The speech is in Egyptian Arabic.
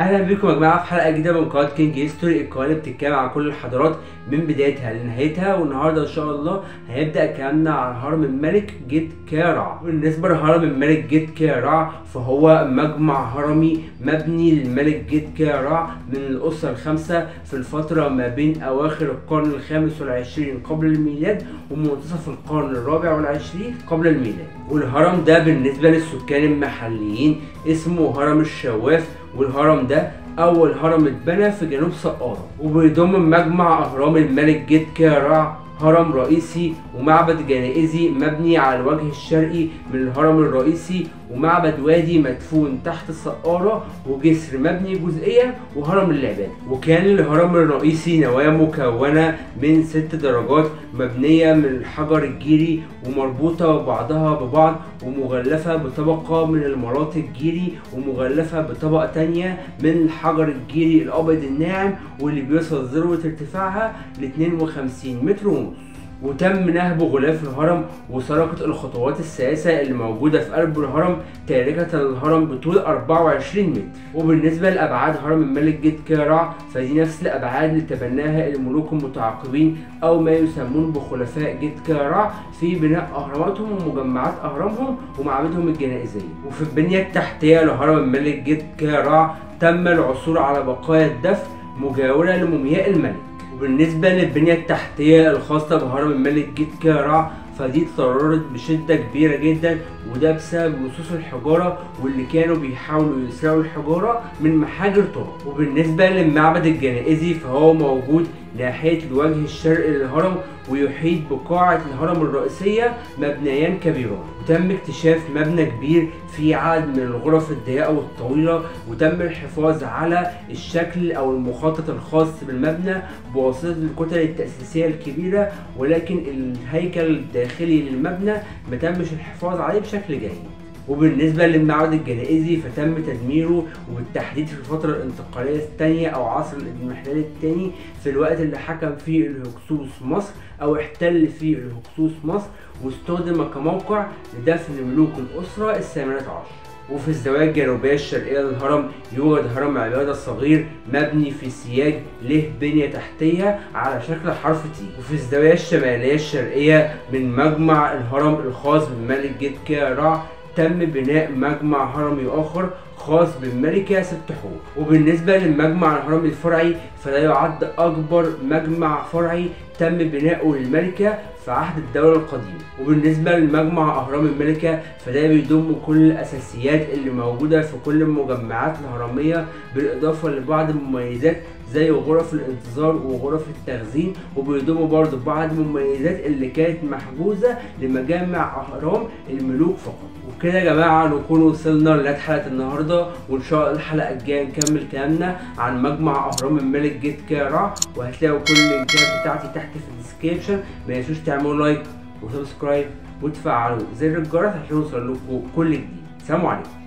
اهلا بكم يا جماعه في حلقه جديده من قناه كينج هيستوري القناه اللي بتتكلم عن كل الحضارات من بدايتها لنهايتها والنهارده ان شاء الله هيبدا كلامنا عن هرم الملك جيت كارع بالنسبه لهرم الملك جيت كارع فهو مجمع هرمي مبني للملك جيت كارع من الاسره الخمسه في الفتره ما بين اواخر القرن الخامس والعشرين قبل الميلاد ومنتصف القرن الرابع والعشرين قبل الميلاد والهرم ده بالنسبه للسكان المحليين اسمه هرم الشواف والهرم ده أول هرم اتبنى في جنوب سقارة وبيضم مجمع أهرام الملك جيت كارع هرم رئيسي ومعبد جنائزي مبني على الوجه الشرقي من الهرم الرئيسي ومعبد وادي مدفون تحت السقارة وجسر مبني جزئيا وهرم العباد وكان الهرم الرئيسي نواة مكونة من ست درجات مبنية من الحجر الجيري ومربوطة بعضها ببعض ومغلفة بطبقة من الملاط الجيري ومغلفة بطبقة تانية من الحجر الجيري الأبيض الناعم واللي بيوصل ذروة ارتفاعها ل 52 متر ونص وتم نهب غلاف الهرم وسرقة الخطوات الثلاثة اللي موجودة في قلب الهرم تاركة الهرم بطول 24 متر وبالنسبة لأبعاد هرم الملك جيت كارع فدي نفس الأبعاد اللي تبناها الملوك المتعاقبين أو ما يسمون بخلفاء جيت كارع في بناء أهراماتهم ومجمعات أهرامهم ومعابدهم الجنائزية وفي البنية التحتية لهرم الملك جيت كارع تم العثور على بقايا الدفن مجاورة لمومياء الملك وبالنسبة للبنية التحتية الخاصة بهرم الملك جيت كارع فدي اتضررت بشدة كبيرة جدا وده بسبب لصوص الحجارة واللي كانوا بيحاولوا يسرقوا الحجارة من محاجر طرق وبالنسبة للمعبد الجنائزي فهو موجود ناحية الوجه الشرقي للهرم ويحيط بقاعة الهرم الرئيسية مبنيان كبيران وتم اكتشاف مبنى كبير فيه عدد من الغرف الضيقة والطويلة وتم الحفاظ على الشكل أو المخطط الخاص بالمبنى بواسطة الكتل التأسيسية الكبيرة ولكن الهيكل الداخلي للمبنى ما تمش الحفاظ عليه بشكل جيد وبالنسبة للمعبد الجنائزي فتم تدميره وبالتحديد في الفترة الانتقالية الثانية أو عصر الاضمحلال الثاني في الوقت اللي حكم فيه الهكسوس مصر أو احتل فيه الهكسوس مصر واستخدم كموقع لدفن ملوك الأسرة الثامنة عشر وفي الزوايا الجنوبية الشرقية للهرم يوجد هرم عبادة صغير مبني في سياج له بنية تحتية على شكل حرف تي وفي الزاوية الشمالية الشرقية من مجمع الهرم الخاص بالملك جيت كارع تم بناء مجمع هرمي آخر خاص بالملكة ست حور وبالنسبة للمجمع الهرمي الفرعي فده يعد أكبر مجمع فرعي تم بناؤه للملكة في عهد الدولة القديمة وبالنسبة لمجمع أهرام الملكة فده بيضم كل الأساسيات اللي موجودة في كل المجمعات الهرمية بالإضافة لبعض المميزات زي غرف الانتظار وغرف التخزين وبيضموا برضه بعض المميزات اللي كانت محجوزة لمجامع أهرام الملوك فقط وكده يا جماعة نكون وصلنا لنهاية حلقة النهاردة وإن شاء الله الحلقة الجاية نكمل كلامنا عن مجمع أهرام الملك جيت كارع وهتلاقوا كل اللينكات بتاعتي تحت في الديسكريبشن ما تنسوش تعملوا لايك وسبسكرايب وتفعلوا زر الجرس عشان يوصل لكم كل جديد سلام عليكم